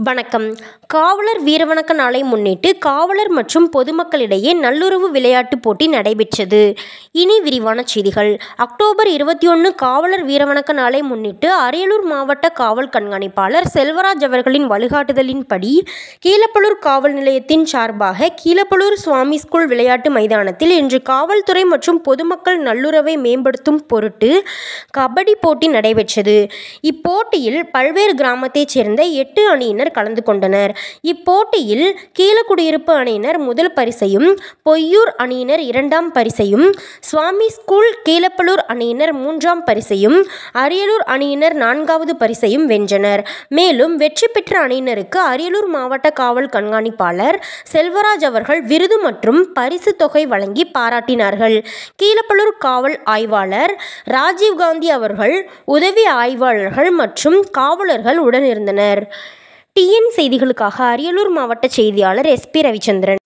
வணக்கம் காவலர் வீரவணக்க நாளை முன்னிட்டு காவலர் மற்றும் பொதுமக்களிடையே நல்லுறவு விளையாட்டுப் போட்டி நடைபெற்றது இனி விரிவான செய்திகள் அக்டோபர் இருபத்தி ஒன்று காவலர் வீரவணக்க நாளை முன்னிட்டு அரியலூர் மாவட்ட காவல் கண்காணிப்பாளர் செல்வராஜ் அவர்களின் வழிகாட்டுதலின்படி கீழப்பழூர் காவல் நிலையத்தின் சார்பாக கீழப்பழூர் சுவாமி ஸ்கூல் விளையாட்டு மைதானத்தில் இன்று காவல்துறை மற்றும் பொதுமக்கள் நல்லுறவை மேம்படுத்தும் பொருட்டு கபடி போட்டி நடைபெற்றது இப்போட்டியில் பல்வேறு கிராமத்தைச் சேர்ந்த எட்டு அணியினர் கலந்து கொண்டனர் இப்போட்டியில் கீழக்குடியிருப்பு அணியினர் முதல் பரிசையும் பொய்யூர் அணியினர் இரண்டாம் பரிசையும் சுவாமி ஸ்கூல் கீழப்பழூர் அணியினர் மூன்றாம் பரிசையும் அரியலூர் அணியினர் நான்காவது பரிசையும் வென்றனர் மேலும் வெற்றி பெற்ற அணியினருக்கு அரியலூர் மாவட்ட காவல் கண்காணிப்பாளர் செல்வராஜ் அவர்கள் விருது மற்றும் பரிசு தொகை வழங்கி பாராட்டினார்கள் கீழப்பழூர் காவல் ஆய்வாளர் ராஜீவ்காந்தி அவர்கள் உதவி ஆய்வாளர்கள் மற்றும் காவலர்கள் உடனிருந்தனர் டிஎன் செய்திகளுக்காக அரியலூர் மாவட்ட செய்தியாளர் எஸ்பி ரவிச்சந்திரன்